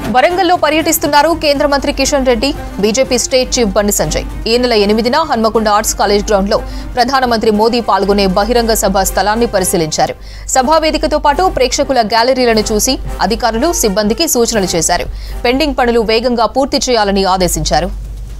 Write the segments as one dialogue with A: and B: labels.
A: వరంగల్లో పర్యటిస్తున్నారు కేంద్ర మంత్రి Kishan Reddy BJP state chief Bandi Sanjay ఈ నెల ఎనిమిదిన హన్మకొండ ఆర్ట్స్ కాలేజ్ గ్రౌండ్ లో ప్రధానమంత్రి మోదీ పాల్గొనే బహిరంగ సభ స్థలాన్ని పరిశీలించారు సభా వేదికతో పాటు ప్రేక్షకుల గ్యాలరీలను చూసి అధికారులు సిబ్బందికి సూచనలు చేశారు పెండింగ్ పనులు వేగంగా పూర్తి చేయాలని ఆదేశించారు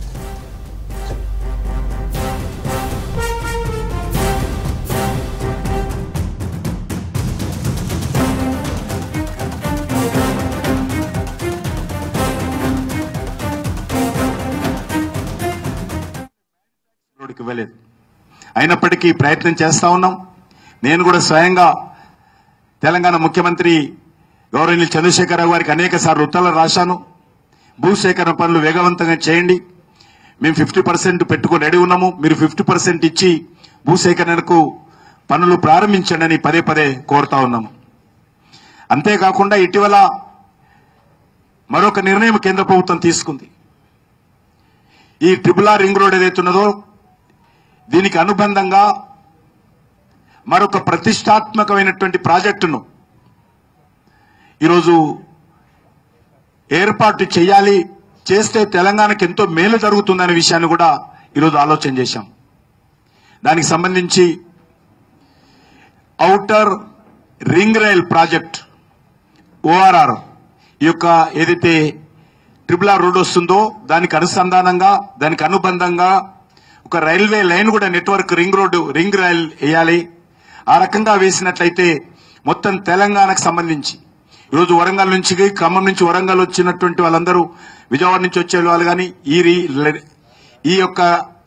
B: రోడ్డుకి ఇవ్వలేదు అయినప్పటికీ ప్రయత్నం చేస్తా ఉన్నాం నేను కూడా స్వయంగా తెలంగాణ ముఖ్యమంత్రి గౌరవనీయులు చంద్రశేఖరరావు గారికి అనేక సార్లు ఉత్తర్వులు రాశాను భూసేకరణ పనులు వేగవంతంగా చేయండి మేము ఫిఫ్టీ పర్సెంట్ పెట్టుకుని రెడీ ఉన్నాము మీరు ఫిఫ్టీ పర్సెంట్ ఇచ్చి భూసేకరణకు పనులు ప్రారంభించండి అని పదే పదే కోరుతా ఉన్నాము అంతేకాకుండా ఇటీవల మరొక నిర్ణయం కేంద్ర ప్రభుత్వం తీసుకుంది ఈ ట్రిపుల్ ఆర్ రింగ్ రోడ్ ఏదైతే ఉన్నదో దీనికి అనుబంధంగా మరొక ప్రతిష్టాత్మకమైనటువంటి ప్రాజెక్టును ఈరోజు ఏర్పాటు చేయాలి చేస్తే తెలంగాణకు ఎంతో మేలు జరుగుతుందనే విషయాన్ని కూడా ఈరోజు ఆలోచన చేశాం దానికి సంబంధించి outer ring rail project ORR ఈ యొక్క ఏదైతే ట్రిపుల్ ఆర్ రోడ్ వస్తుందో దానికి అనుసంధానంగా దానికి అనుబంధంగా ఒక రైల్వే లైన్ కూడా network ring road ring rail వేయాలి ఆ రకంగా వేసినట్లయితే మొత్తం తెలంగాణకు సంబంధించి ఈరోజు వరంగల్ నుంచి ఖమ్మం నుంచి వరంగల్ వచ్చినటువంటి వాళ్ళందరూ విజయవాడ నుంచి వచ్చే వాళ్ళు కానీ ఈ రీ- ఈ యొక్క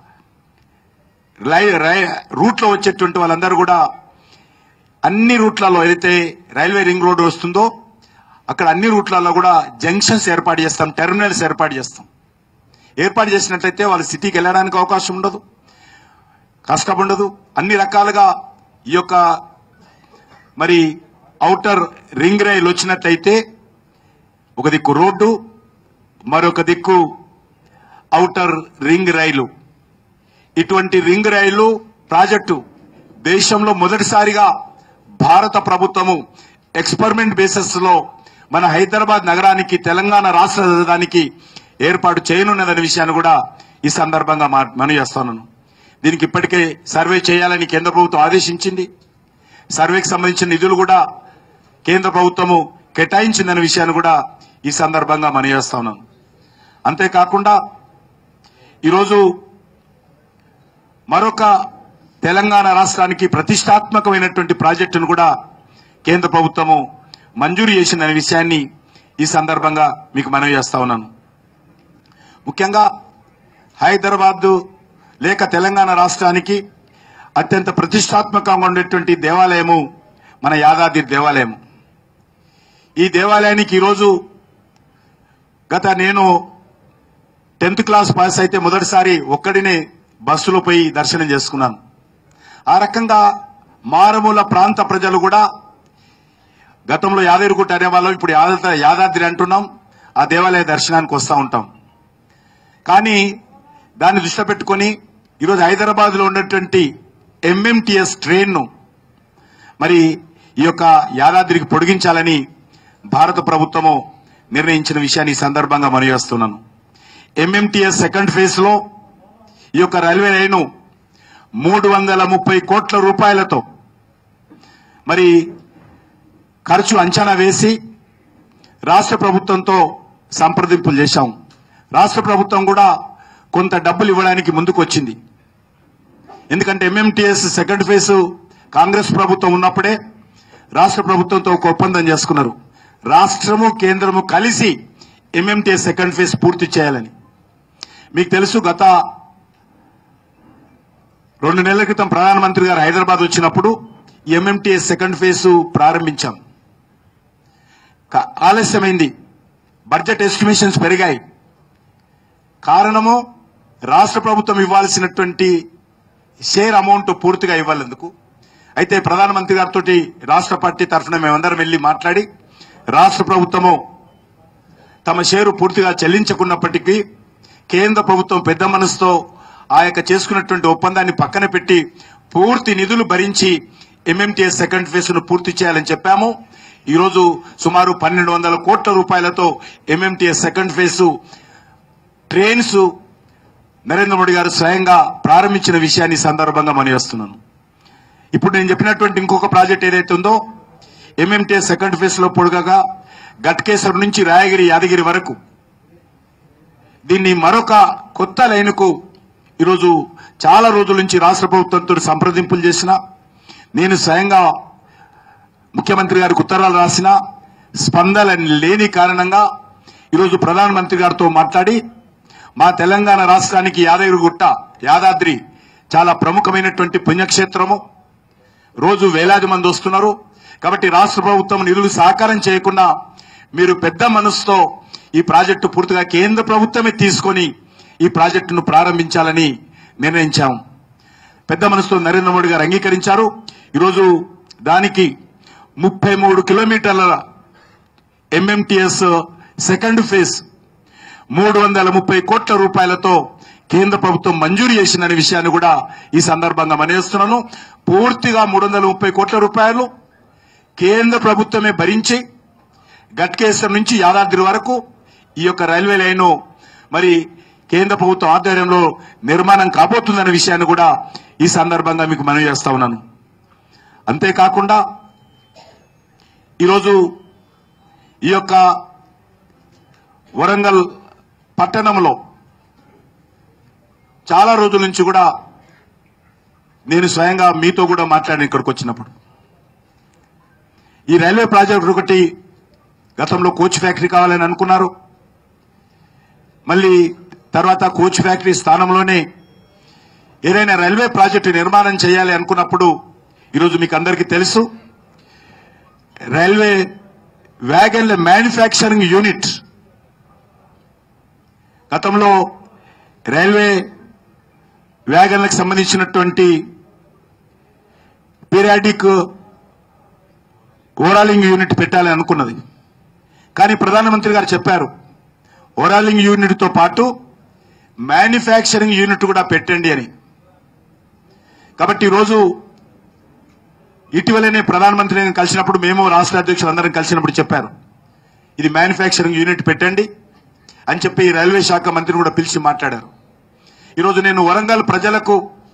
B: రై రై- రూట్ లో వచ్చేటువంటి వాళ్ళందరూ కూడా అన్ని రూట్లలో ఏదైతే రైల్వే రింగ్ రోడ్ వస్తుందో అక్కడ అన్ని రూట్లలో కూడా జంక్షన్స్ ఏర్పాటు చేస్తాం టెర్మినల్స్ ఏర్పాటు చేస్తాం ఏర్పాటు చేసినట్లయితే వాళ్ళు సిటీకి వెళ్ళడానికి అవకాశం ఉండదు కష్టం ఉండదు అన్ని రకాలుగా ఈ యొక్క మరి ఔటర్ రింగ్ రైల్ వచ్చినట్లయితే ఒక దిక్కు రోడ్డు మరొక దిక్కు ఔటర్ రింగ్ రైలు ఇటువంటి రింగ్ రైలు ప్రాజెక్టు దేశంలో మొదటిసారిగా భారత ప్రభుత్వము ఎక్స్పెరిమెంట్ బేసిస్ లో మన హైదరాబాద్ నగరానికి తెలంగాణ రాష్ట్ర రాజధానికి ఏర్పాటు చేయనున్నదనే విషయాన్ని కూడా ఈ సందర్భంగా మా- మనవి చేస్తున్నాను దీనికి ఇప్పటికే సర్వే చేయాలని కేంద్ర ప్రభుత్వం ఆదేశించింది సర్వేకి సంబంధించిన నిధులు కూడా కేంద్ర ప్రభుత్వము కేటాయించిందనే విషయాన్ని కూడా ఈ సందర్భంగా మనవి చేస్తా ఉన్నాను అంతేకాకుండా ఈరోజు మరొక తెలంగాణ రాష్ట్రానికి ప్రతిష్టాత్మకమైనటువంటి ప్రాజెక్టును కూడా కేంద్ర ప్రభుత్వము మంజూరు చేసిందనే విషయాన్ని ఈ సందర్భంగా మీకు మనవి చేస్తా ఉన్నాను ముఖ్యంగా హైదరాబాద్ లేక తెలంగాణ రాష్ట్రానికి అత్యంత ప్రతిష్టాత్మకంగా ఉండేటువంటి దేవాలయము మన యాదాద్రి దేవాలయం ఈ దేవాలయానికి ఈరోజు గత నేను టెన్త్ క్లాస్ పాస్ అయితే మొదటిసారి ఒక్కడినే బస్సులో పోయి దర్శనం చేసుకున్నాను ఆ రకంగా మారుమూల ప్రాంత ప్రజలు కూడా గతంలో యాదగిరిగుట్ట అనేవాళ్ళం ఇప్పుడు యాద యాదాద్రి అంటున్నాం ఆ దేవాలయ దర్శనానికి వస్తూ ఉంటాం కానీ దాన్ని దృష్టి పెట్టుకొని ఈరోజు హైదరాబాద్ లో ఉన్నటువంటి ఎంఎంటిఎస్ ట్రైన్ ను మరి ఈ యొక్క యాదాద్రికి పొడిగించాలని భారత ప్రభుత్వము నిర్ణయించిన విషయాన్ని ఈ సందర్భంగా మనవి చేస్తున్నాను ఎంఎంటిఎస్ సెకండ్ ఫేజ్ లో ఈ యొక్క రైల్వే లైన్ మూడు వందల ముప్పై కోట్ల రూపాయలతో మరి ఖర్చు అంచనా వేసి రాష్ట్ర ప్రభుత్వంతో సంప్రదింపులు చేశాం రాష్ట్ర ప్రభుత్వం కూడా కొంత డబ్బులు ఇవ్వడానికి ముందుకు వచ్చింది ఎందుకంటే ఎంఎంటీఎస్ సెకండ్ ఫేజ్ కాంగ్రెస్ ప్రభుత్వం ఉన్నప్పుడే రాష్ట్ర ప్రభుత్వంతో ఒక ఒప్పందం చేసుకున్నారు రాష్ట్రము కేంద్రము కలిసి ఎంఎంటీఎస్ సెకండ్ ఫేజ్ పూర్తి చేయాలని మీకు తెలుసు గత రెండు నెలల క్రితం ప్రధానమంత్రి గారు హైదరాబాద్ వచ్చినప్పుడు ఎంఎంటీఎస్ సెకండ్ ఫేజ్ ప్రారంభించాం క- ఆలస్యమైంది బడ్జెట్ ఎస్టిమేషన్స్ పెరిగాయి కారణము రాష్ట్ర ప్రభుత్వం ఇవ్వాల్సినటువంటి షేర్ అమౌంట్ పూర్తిగా ఇవ్వాలందుకు అయితే ప్రధానమంత్రి గారితో రాష్ట్ర పార్టీ తరఫున మేమందరం వెళ్లి మాట్లాడి రాష్ట్ర ప్రభుత్వము తమ షేరు పూర్తిగా చెల్లించకున్నప్పటికీ కేంద్ర ప్రభుత్వం పెద్ద మనసుతో ఆ యొక్క చేసుకున్నటువంటి ఒప్పందాన్ని పక్కన పెట్టి పూర్తి నిధులు భరించి ఎంఎంటీఎస్ సెకండ్ ఫేజ్ ను పూర్తి చేయాలని చెప్పాము ఈరోజు సుమారు పన్నెండు వందల కోట్ల రూపాయలతో MMTS second phase trains Narendra Modi గారు స్వయంగా ప్రారంభించిన విషయాన్ని ఈ సందర్భంగా మనవేస్తున్నాను ఇప్పుడు నేను చెప్పినటువంటి ఇంకొక ప్రాజెక్ట్ ఏదైతే ఉందో ఎంఎంటీఎస్ సెకండ్ ఫేజ్ లో పొడుగగా గట్కేశ్వరం నుంచి రాయగిరి యాదగిరి వరకు దీన్ని మరొక కొత్త లైనుకు ఈరోజు చాలా రోజుల నుంచి రాష్ట్ర ప్రభుత్వంతో సంప్రదింపులు చేసిన నేను స్వయంగా ముఖ్యమంత్రి గారికి ఉత్తరాలు రాసిన స్పందన లేని కారణంగా ఈరోజు ప్రధానమంత్రి గారితో మాట్లాడి మా తెలంగాణ రాష్ట్రానికి యాదగిరిగుట్ట యాదాద్రి చాలా ప్రముఖమైనటువంటి పుణ్యక్షేత్రము రోజు వేలాది మంది వస్తున్నారు కాబట్టి రాష్ట్ర ప్రభుత్వం నిధులు సహకారం చేయకుండా మీరు పెద్ద మనసుతో ఈ ప్రాజెక్టు పూర్తిగా కేంద్ర ప్రభుత్వమే తీసుకొని ఈ ప్రాజెక్టును ప్రారంభించాలని నిర్ణయించాం పెద్ద మనసుతో నరేంద్ర మోడీ గారు అంగీకరించారు ఈరోజు దానికి ముప్పై మూడు కిలోమీటర్ల ఎంఎంటీఎస్ సెకండ్ ఫేజ్ మూడు వందల ముప్పై కోట్ల రూపాయలతో కేంద్ర ప్రభుత్వం మంజూరు చేసిందనే విషయాన్ని కూడా ఈ సందర్భంగా మనవేస్తున్నాను పూర్తిగా మూడు వందల ముప్పై కోట్ల రూపాయలు కేంద్ర ప్రభుత్వమే భరించి గట్కేశ్వరం నుంచి యాదాద్రి వరకు ఈ యొక్క రైల్వే లైను మరి కేంద్ర ప్రభుత్వం ఆధ్వర్యంలో నిర్మాణం కాబోతుందనే విషయాన్ని కూడా ఈ సందర్భంగా మీకు మనవి చేస్తా ఉన్నాను అంతేకాకుండా ఈరోజు ఈ యొక్క వరంగల్ పట్టణంలో చాలా రోజుల నుంచి కూడా నేను స్వయంగా మీతో కూడా మాట్లాడిన ఇక్కడికి వచ్చినప్పుడు ఈ రైల్వే ప్రాజెక్ట్ ఒకటి గతంలో కోచ్ ఫ్యాక్టరీ కావాలని అనుకున్నారు మళ్ళీ తర్వాత కోచ్ ఫ్యాక్టరీ స్థానంలోనే ఏదైనా రైల్వే ప్రాజెక్టు నిర్మాణం చేయాలి అనుకున్నప్పుడు ఈరోజు మీకు అందరికీ తెలుసు రైల్వే వ్యాగన్ల మ్యానుఫ్యాక్చరింగ్ యూనిట్ గతంలో రైల్వే వ్యాగన్లకు సంబంధించినటువంటి పీరియాడిక్ ఓరాలింగ్ యూనిట్ పెట్టాలని అనుకున్నది కానీ ప్రధానమంత్రి గారు చెప్పారు ఓరాలింగ్ యూనిట్ తో పాటు మ్యానుఫ్యాక్చరింగ్ యూనిట్ కూడా పెట్టండి అని కాబట్టి ఈరోజు ఇటీవలనే ప్రధానమంత్రిని కలిసినప్పుడు మేము రాష్ట్ర అధ్యక్షులు అందరం కలిసినప్పుడు చెప్పారు ఇది మ్యానుఫ్యాక్చరింగ్ యూనిట్ పెట్టండి అని చెప్పి ఈ రైల్వే శాఖ మంత్రిని కూడా పిలిచి మాట్లాడారు ఈరోజు నేను వరంగల్ ప్రజలకు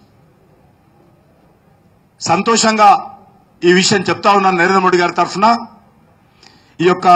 B: సంతోషంగా ఈ విషయం చెప్తా ఉన్నాను నరేంద్ర మోడీ గారి తరఫున ఈ యొక్క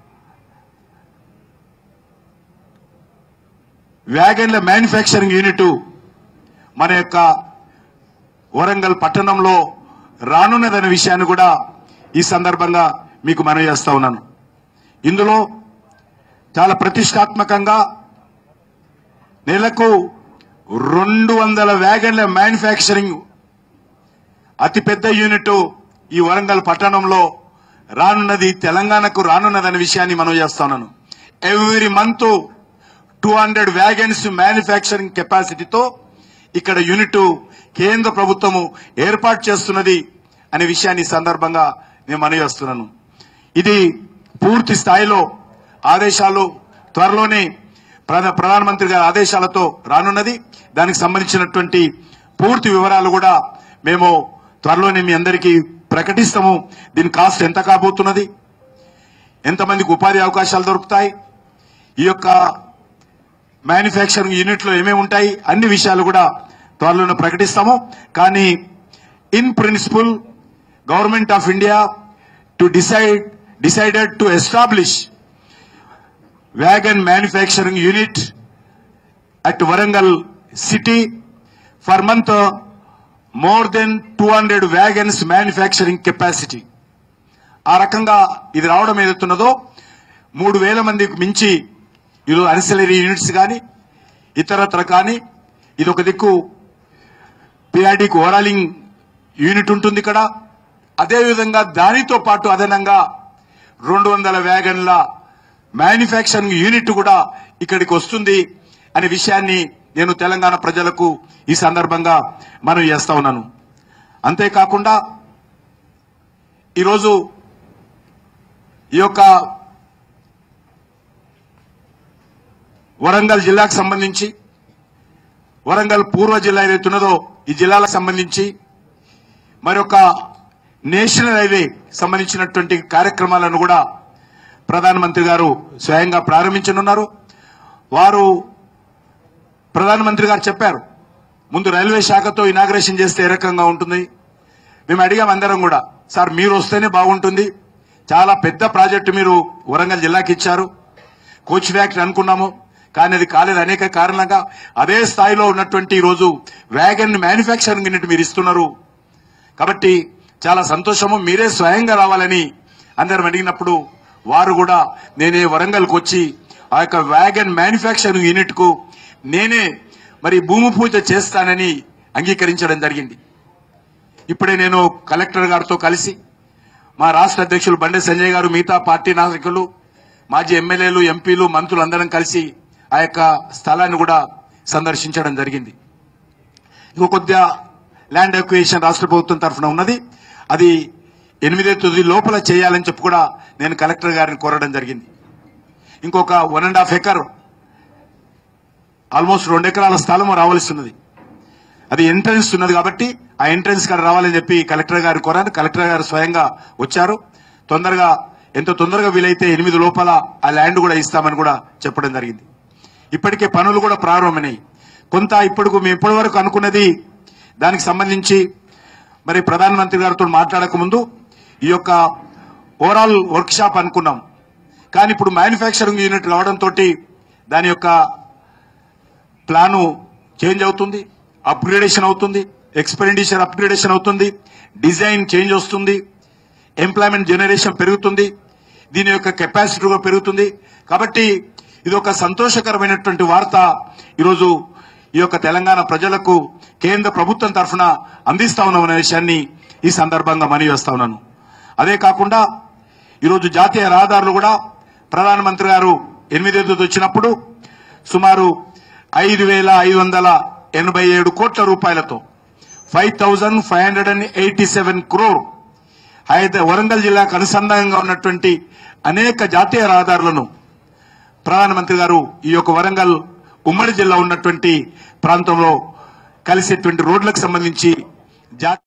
B: వ్యాగన్ల మ్యానుఫ్యాక్చరింగ్ యూనిట్ మన యొక్క వరంగల్ పట్టణంలో రానున్నదనే విషయాన్ని కూడా ఈ సందర్భంగా మీకు మనవి చేస్తా ఉన్నాను ఇందులో చాలా ప్రతిష్టాత్మకంగా నెలకు రెండు వందల వ్యాగన్ల మ్యానుఫ్యాక్చరింగ్ అతిపెద్ద యూనిట్ ఈ వరంగల్ పట్టణంలో రానున్నది తెలంగాణకు రానున్నదనే విషయాన్ని మనం చేస్తున్నాను every month two hundred wagons manufacturing కెపాసిటీతో ఇక్కడ యూనిట్ కేంద్ర ప్రభుత్వము ఏర్పాటు చేస్తున్నది అనే విషయాన్ని ఈ సందర్భంగా నేను మనవి చేస్తున్నాను ఇది పూర్తి స్థాయిలో ఆదేశాలు త్వరలోనే ప్రధా- ప్రధానమంత్రి గారి ఆదేశాలతో రానున్నది దానికి సంబంధించినటువంటి పూర్తి వివరాలు కూడా మేము త్వరలోనే మీ అందరికీ ప్రకటిస్తాము దీని కాస్ట్ ఎంత కాబోతున్నది ఎంతమందికి ఉపాధి అవకాశాలు దొరుకుతాయి ఈ యొక్క మ్యానుఫ్యాక్చరింగ్ యూనిట్ లో ఏమేమి ఉంటాయి అన్ని విషయాలు కూడా త్వరలోనే ప్రకటిస్తాము కానీ in principle government of India to decide decided to establish wagon manufacturing unit at Warangal city for month more than two hundred wagons manufacturing capacity ఆ రకంగా ఇది రావడం ఏదైతున్నదో మూడు వేల మందికి మించి ఈరోజు అన్సిలరీ యూనిట్స్ కానీ ఇతరత్ర కానీ ఇది ఒక దిక్కు పిఆర్డీకి ఓరాలింగ్ యూనిట్ ఉంటుంది ఇక్కడ అదేవిధంగా దానితో పాటు అదనంగా రెండు వందల వ్యాగన్ల మ్యానుఫ్యాక్చరింగ్ యూనిట్ కూడా ఇక్కడికి వస్తుంది అనే విషయాన్ని నేను తెలంగాణ ప్రజలకు ఈ సందర్భంగా మనం చేస్తా ఉన్నాను అంతేకాకుండా ఈరోజు ఈ యొక్క వరంగల్ జిల్లాకు సంబంధించి వరంగల్ పూర్వ జిల్లా ఏదైతే ఉన్నదో ఈ జిల్లాలకు సంబంధించి మరొక నేషనల్ హైవే సంబంధించినటువంటి కార్యక్రమాలను కూడా ప్రధానమంత్రి గారు స్వయంగా ప్రారంభించనున్నారు వారు ప్రధానమంత్రి గారు చెప్పారు ముందు రైల్వే శాఖతో ఇనాగ్రేషన్ చేస్తే ఏ రకంగా ఉంటుంది మేము అడిగాం అందరం కూడా సార్ మీరు వస్తేనే బాగుంటుంది చాలా పెద్ద ప్రాజెక్టు మీరు వరంగల్ జిల్లాకి ఇచ్చారు కోచ్ ఫ్యాక్టరీ అనుకున్నాము కానీ అది కాలేదు అనేక కారణంగా అదే స్థాయిలో ఉన్నటువంటి ఈ రోజు వ్యాగన్ మ్యానుఫ్యాక్చరింగ్ యూనిట్ మీరు ఇస్తున్నారు కాబట్టి చాలా సంతోషము మీరే స్వయంగా రావాలని అందరం అడిగినప్పుడు వారు కూడా నేనే వరంగల్కి వచ్చి ఆ యొక్క వ్యాగన్ మ్యానుఫ్యాక్చరింగ్ యూనిట్ కు నేనే మరి భూమి పూజ చేస్తానని అంగీకరించడం జరిగింది ఇప్పుడే నేను కలెక్టర్ గారితో కలిసి మా రాష్ట్ర అధ్యక్షులు బండి సంజయ్ గారు మిగతా పార్టీ నాయకులు మాజీ ఎమ్మెల్యేలు ఎంపీలు మంత్రులు అందరం కలిసి ఆ యొక్క స్థలాన్ని కూడా సందర్శించడం జరిగింది ఇంకో కొద్దిగా ల్యాండ్ ఎక్వేషన్ రాష్ట్ర ప్రభుత్వం తరఫున ఉన్నది అది ఎనిమిదే తొమ్మిది లోపల చేయాలని చెప్పి కూడా నేను కలెక్టర్ గారిని కోరడం జరిగింది ఇంకొక one and half acre almost రెండు ఎకరాల స్థలం రావాల్సి ఉన్నది అది ఎంట్రన్స్ ఉన్నది కాబట్టి ఆ ఎంట్రన్స్ కాడ రావాలని చెప్పి కలెక్టర్ గారు కోరాను కలెక్టర్ గారు స్వయంగా వచ్చారు తొందరగా ఎంత తొందరగా వీలైతే ఎనిమిది లోపల ఆ ల్యాండ్ కూడా ఇస్తామని కూడా చెప్పడం జరిగింది ఇప్పటికే పనులు కూడా ప్రారంభమైనాయి కొంత ఇప్పుడు మేము ఇప్పటి వరకు అనుకున్నది దానికి సంబంధించి మరి ప్రధానమంత్రి గారితో మాట్లాడక ముందు ఈ యొక్క ఓవరాల్ వర్క్ షాప్ అనుకున్నాం కానీ ఇప్పుడు మ్యానుఫ్యాక్చరింగ్ యూనిట్ రావడంతో దాని యొక్క ప్లాను చేంజ్ అవుతుంది అప్గ్రేడేషన్ అవుతుంది ఎక్స్పెండిచర్ అప్గ్రేడేషన్ అవుతుంది డిజైన్ చేంజ్ వస్తుంది ఎంప్లాయ్మెంట్ జనరేషన్ పెరుగుతుంది దీని యొక్క కెపాసిటీ కూడా పెరుగుతుంది కాబట్టి ఇది ఒక సంతోషకరమైనటువంటి వార్త ఈరోజు ఈ యొక్క తెలంగాణ ప్రజలకు కేంద్ర ప్రభుత్వం తరఫున అందిస్తా ఉన్నామనే విషయాన్ని ఈ సందర్భంగా మనవి చేస్తా ఉన్నాను అదే కాకుండా ఈరోజు జాతీయ రహదారులు కూడా ప్రధానమంత్రి గారు ఎనిమిదేదో వచ్చినప్పుడు సుమారు ఐదు వేల ఐదు వందల ఎనభై ఏడు కోట్ల రూపాయలతో five thousand five hundred and eighty seven crore అయితే వరంగల్ జిల్లాకు అనుసంధానంగా ఉన్నటువంటి అనేక జాతీయ రహదారులను ప్రధానమంత్రి గారు ఈ యొక్క వరంగల్ ఉమ్మడి జిల్లా ఉన్నటువంటి ప్రాంతంలో కలిసేటువంటి రోడ్లకు సంబంధించి జా